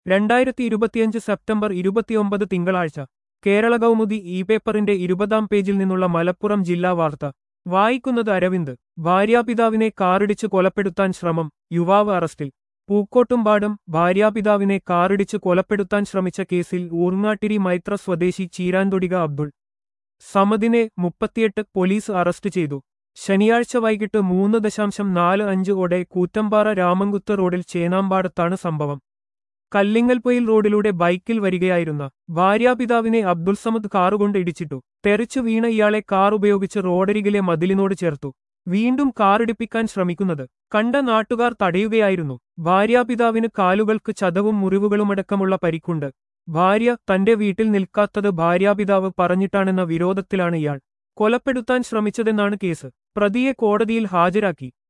രണ്ടായിരത്തി ഇരുപത്തിയഞ്ച് സെപ്റ്റംബർ ഇരുപത്തിയൊമ്പത് തിങ്കളാഴ്ച കേരള കൗമുദി ഇ പേപ്പറിന്റെ ഇരുപതാം പേജിൽ നിന്നുള്ള മലപ്പുറം ജില്ലാ വാർത്ത വായിക്കുന്നത് അരവിന്ദ് ഭാര്യാപിതാവിനെ കാറിടിച്ച് കൊലപ്പെടുത്താൻ ശ്രമം യുവാവ് അറസ്റ്റിൽ പൂക്കോട്ടുംപാടം ഭാര്യാപിതാവിനെ കാറിടിച്ച് കൊലപ്പെടുത്താൻ ശ്രമിച്ച കേസിൽ ഊർങ്ങാട്ടിരി മൈത്ര സ്വദേശി ചീരാൻതൊടിക അബ്ദുൾ സമദിനെ മുപ്പത്തിയെട്ട് പോലീസ് അറസ്റ്റ് ചെയ്തു ശനിയാഴ്ച വൈകിട്ട് മൂന്ന് ദശാംശം നാല് അഞ്ച് ഓടെ കൂറ്റമ്പാറ രാമൻകുത്ത് റോഡിൽ ചേനാമ്പാടത്താണ് സംഭവം കല്ലിങ്ങൽപ്പൊയിൽ റോഡിലൂടെ ബൈക്കിൽ വരികയായിരുന്ന ഭാര്യാപിതാവിനെ അബ്ദുൾ സമദ് കാറുകൊണ്ട് ഇടിച്ചിട്ടു തെറിച്ചു വീണ ഇയാളെ കാർ ഉപയോഗിച്ച് റോഡരികിലെ മതിലിനോട് ചേർത്തു വീണ്ടും കാറിടിപ്പിക്കാൻ ശ്രമിക്കുന്നത് കണ്ട നാട്ടുകാർ തടയുകയായിരുന്നു ഭാര്യാപിതാവിന് കാലുകൾക്ക് ചതവും മുറിവുകളുമടക്കമുള്ള പരിക്കുണ്ട് ഭാര്യ തന്റെ വീട്ടിൽ നിൽക്കാത്തത് ഭാര്യാപിതാവ് പറഞ്ഞിട്ടാണെന്ന വിരോധത്തിലാണ് ഇയാൾ കൊലപ്പെടുത്താൻ ശ്രമിച്ചതെന്നാണ് കേസ് പ്രതിയെ കോടതിയിൽ ഹാജരാക്കി